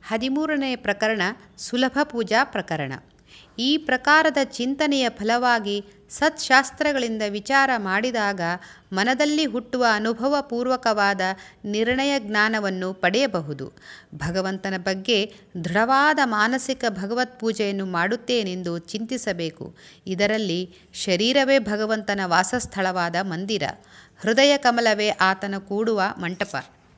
ಹದಿಮೂರನೆಯ ಪ್ರಕರಣ ಸುಲಭ ಪೂಜಾ ಪ್ರಕರಣ ಈ ಪ್ರಕಾರದ ಚಿಂತನೆಯ ಫಲವಾಗಿ ಸತ್ಶಾಸ್ತ್ರಗಳಿಂದ ವಿಚಾರ ಮಾಡಿದಾಗ ಮನದಲ್ಲಿ ಹುಟ್ಟುವ ಅನುಭವಪೂರ್ವಕವಾದ ನಿರ್ಣಯ ಜ್ಞಾನವನ್ನು ಪಡೆಯಬಹುದು ಭಗವಂತನ ಬಗ್ಗೆ ದೃಢವಾದ ಮಾನಸಿಕ ಭಗವತ್ ಪೂಜೆಯನ್ನು ಮಾಡುತ್ತೇನೆಂದು ಚಿಂತಿಸಬೇಕು ಇದರಲ್ಲಿ ಶರೀರವೇ ಭಗವಂತನ ವಾಸಸ್ಥಳವಾದ ಮಂದಿರ ಹೃದಯ ಕಮಲವೇ ಆತನ ಕೂಡುವ ಮಂಟಪ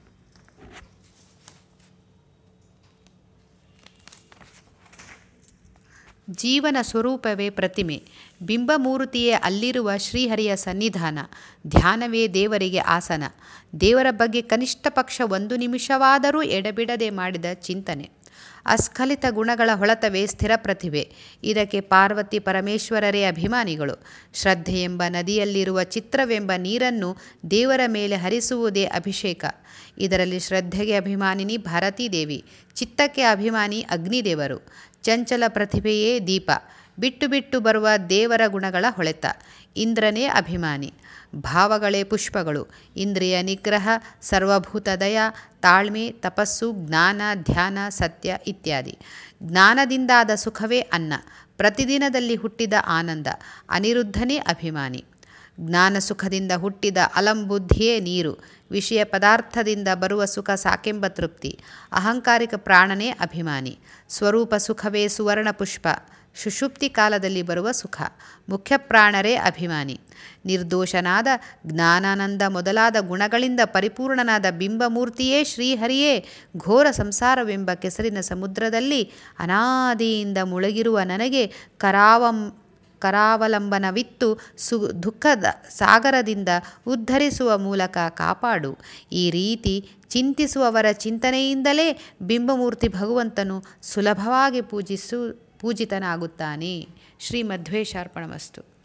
ಜೀವನ ಸ್ವರೂಪವೇ ಪ್ರತಿಮೆ ಬಿಂಬಮೂರ್ತಿಯೇ ಅಲ್ಲಿರುವ ಶ್ರೀಹರಿಯ ಸನ್ನಿಧಾನ ಧ್ಯಾನವೇ ದೇವರಿಗೆ ಆಸನ ದೇವರ ಬಗ್ಗೆ ಕನಿಷ್ಠ ಪಕ್ಷ ಒಂದು ನಿಮಿಷವಾದರೂ ಎಡೆಬಿಡದೆ ಮಾಡಿದ ಚಿಂತನೆ ಅಸ್ಖಲಿತ ಗುಣಗಳ ಹೊಳತವೇ ಸ್ಥಿರ ಪ್ರತಿಭೆ ಇದಕ್ಕೆ ಪಾರ್ವತಿ ಪರಮೇಶ್ವರರೇ ಅಭಿಮಾನಿಗಳು ಶ್ರದ್ಧೆ ಎಂಬ ನದಿಯಲ್ಲಿರುವ ಚಿತ್ರವೆಂಬ ನೀರನ್ನು ದೇವರ ಮೇಲೆ ಹರಿಸುವುದೇ ಅಭಿಷೇಕ ಇದರಲ್ಲಿ ಶ್ರದ್ಧೆಗೆ ಅಭಿಮಾನಿನಿ ಭಾರತೀ ದೇವಿ ಚಿತ್ತಕ್ಕೆ ಅಭಿಮಾನಿ ಅಗ್ನಿದೇವರು ಚಂಚಲ ಪ್ರತಿಭೆಯೇ ದೀಪ ಬಿಟ್ಟು ಬಿಟ್ಟು ಬರುವ ದೇವರ ಗುಣಗಳ ಹೊಳೆತ ಇಂದ್ರನೇ ಅಭಿಮಾನಿ ಭಾವಗಳೇ ಪುಷ್ಪಗಳು ಇಂದ್ರಿಯ ನಿಗ್ರಹ ಸರ್ವಭೂತ ದಯ ತಾಳ್ಮೆ ತಪಸ್ಸು ಜ್ಞಾನ ಧ್ಯಾನ ಸತ್ಯ ಇತ್ಯಾದಿ ಜ್ಞಾನದಿಂದಾದ ಸುಖವೇ ಅನ್ನ ಪ್ರತಿದಿನದಲ್ಲಿ ಹುಟ್ಟಿದ ಆನಂದ ಅನಿರುದ್ಧನೇ ಅಭಿಮಾನಿ ಜ್ಞಾನ ಸುಖದಿಂದ ಹುಟ್ಟಿದ ಅಲಂಬುದ್ಧಿಯೇ ನೀರು ವಿಷಯ ಪದಾರ್ಥದಿಂದ ಬರುವ ಸುಖ ಸಾಕೆಂಬ ತೃಪ್ತಿ ಅಹಂಕಾರಿಕ ಪ್ರಾಣನೇ ಅಭಿಮಾನಿ ಸ್ವರೂಪ ಸುಖವೇ ಸುವರ್ಣ ಪುಷ್ಪ ಸುಷುಪ್ತಿ ಕಾಲದಲ್ಲಿ ಬರುವ ಸುಖ ಮುಖ್ಯ ಪ್ರಾಣರೇ ಅಭಿಮಾನಿ ನಿರ್ದೋಷನಾದ ಜ್ಞಾನಾನಂದ ಮೊದಲಾದ ಗುಣಗಳಿಂದ ಪರಿಪೂರ್ಣನಾದ ಬಿಂಬಮೂರ್ತಿಯೇ ಶ್ರೀಹರಿಯೇ ಘೋರ ಸಂಸಾರವೆಂಬ ಕೆಸರಿನ ಸಮುದ್ರದಲ್ಲಿ ಅನಾದಿಯಿಂದ ಮುಳುಗಿರುವ ನನಗೆ ಕರಾವಂ ಕರಾವಲಂಬನವಿತ್ತು ಸು ದುಃಖದ ಸಾಗರದಿಂದ ಉದ್ಧರಿಸುವ ಮೂಲಕ ಕಾಪಾಡು ಈ ರೀತಿ ಚಿಂತಿಸುವವರ ಚಿಂತನೆಯಿಂದಲೇ ಬಿಂಬಮೂರ್ತಿ ಭಗವಂತನು ಸುಲಭವಾಗಿ ಪೂಜಿಸು ಪೂಜಿತನಾಗುತ್ತಾನೆ ಶ್ರೀ ಮಧ್ವೇಶಾರ್ಪಣಮಸ್ತು